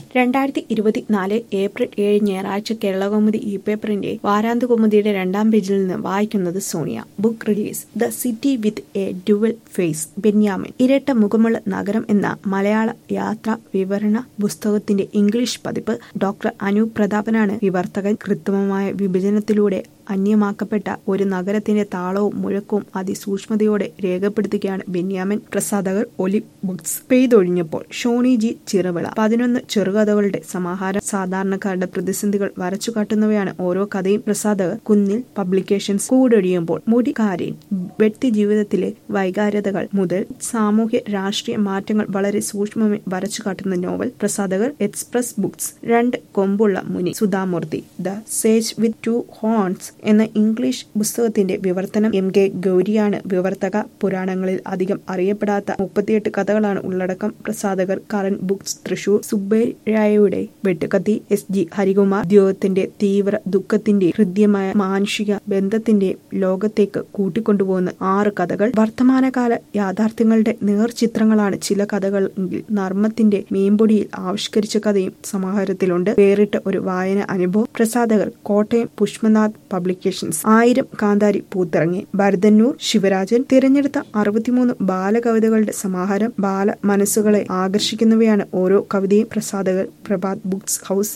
രണ്ടായിരത്തി ഇരുപത്തിനാല് ഏപ്രിൽ ഏഴ് ഞായറാഴ്ച കേരളകൗമുദി ഇ പേപ്പറിന്റെ വാരാന്ത്യകൗമുദിയുടെ രണ്ടാം പേജിൽ നിന്ന് വായിക്കുന്നത് Sonia book release the city with a dual face Benyamin ഇരട്ട മുഖമുള്ള നഗരം എന്ന മലയാള യാത്രാ വിവരണ പുസ്തകത്തിന്റെ ഇംഗ്ലീഷ് പതിപ്പ് ഡോക്ടർ അനൂപ് പ്രതാപനാണ് വിവർത്തകൻ കൃത്രിമമായ വിഭജനത്തിലൂടെ അന്യമാക്കപ്പെട്ട ഒരു നഗരത്തിന്റെ താളവും മുഴക്കവും അതിസൂക്ഷ്മതയോടെ രേഖപ്പെടുത്തുകയാണ് ബെന്യാമിൻ പ്രസാധകർ ഒലി ബുക്സ് പെയ്തൊഴിഞ്ഞപ്പോൾ ഷോണി ജി ചിറവിള പതിനൊന്ന് ചെറുകഥകളുടെ സമാഹാരം സാധാരണക്കാരുടെ പ്രതിസന്ധികൾ വരച്ചുകാട്ടുന്നവയാണ് ഓരോ കഥയും പ്രസാധകർ കുന്നിൽ പബ്ലിക്കേഷൻസ് കൂടൊഴിയുമ്പോൾ മുടികാരൻ വ്യക്തി ജീവിതത്തിലെ വൈകാര്യതകൾ മുതൽ സാമൂഹ്യ രാഷ്ട്രീയ മാറ്റങ്ങൾ വളരെ സൂക്ഷ്മമായി വരച്ചുകാട്ടുന്ന നോവൽ പ്രസാധകർ എക്സ്പ്രസ് ബുക്സ് രണ്ട് കൊമ്പുള്ള മുനി Sudha Murthy the sage with two horns എന്ന ഇംഗ്ലീഷ് പുസ്തകത്തിന്റെ വിവർത്തനം എം കെ ഗൗരിയാണ് വിവർത്തക പുരാണങ്ങളിൽ അധികം അറിയപ്പെടാത്ത മുപ്പത്തിയെട്ട് കഥകളാണ് ഉള്ളടക്കം പ്രസാധകർ കറൻ ബുക്സ് തൃശൂർ സുബ്ബരായയുടെ വെട്ടുകത്തി എസ് ജി ഹരികുമാർ ഉദ്യോഗത്തിന്റെ തീവ്ര ദുഃഖത്തിന്റെ ഹൃദ്യമായ മാനുഷിക ബന്ധത്തിന്റെ ലോകത്തേക്ക് കൂട്ടിക്കൊണ്ടുപോകുന്ന ആറ് കഥകൾ വർത്തമാനകാല യാഥാർത്ഥ്യങ്ങളുടെ നേർചിത്രങ്ങളാണ് ചില കഥകൾ എങ്കിൽ നർമ്മത്തിന്റെ മീൻപൊടിയിൽ ആവിഷ്കരിച്ച കഥയും സമാഹാരത്തിലുണ്ട് വേറിട്ട ഒരു വായന അനുഭവം പ്രസാധകർ കോട്ടയം പുഷ്പനാഥ് പബ്ലിക്കേഷൻസ് ആയിരം കാന്താരി പൂത്തിറങ്ങി ഭരതന്നൂർ ശിവരാജൻ തിരഞ്ഞെടുത്ത അറുപത്തിമൂന്ന് ബാലകവിതകളുടെ സമാഹാരം ബാല മനസ്സുകളെ ആകർഷിക്കുന്നവയാണ് ഓരോ കവിതയും പ്രസാധകർ പ്രഭാത് ബുക്സ് ഹൗസ്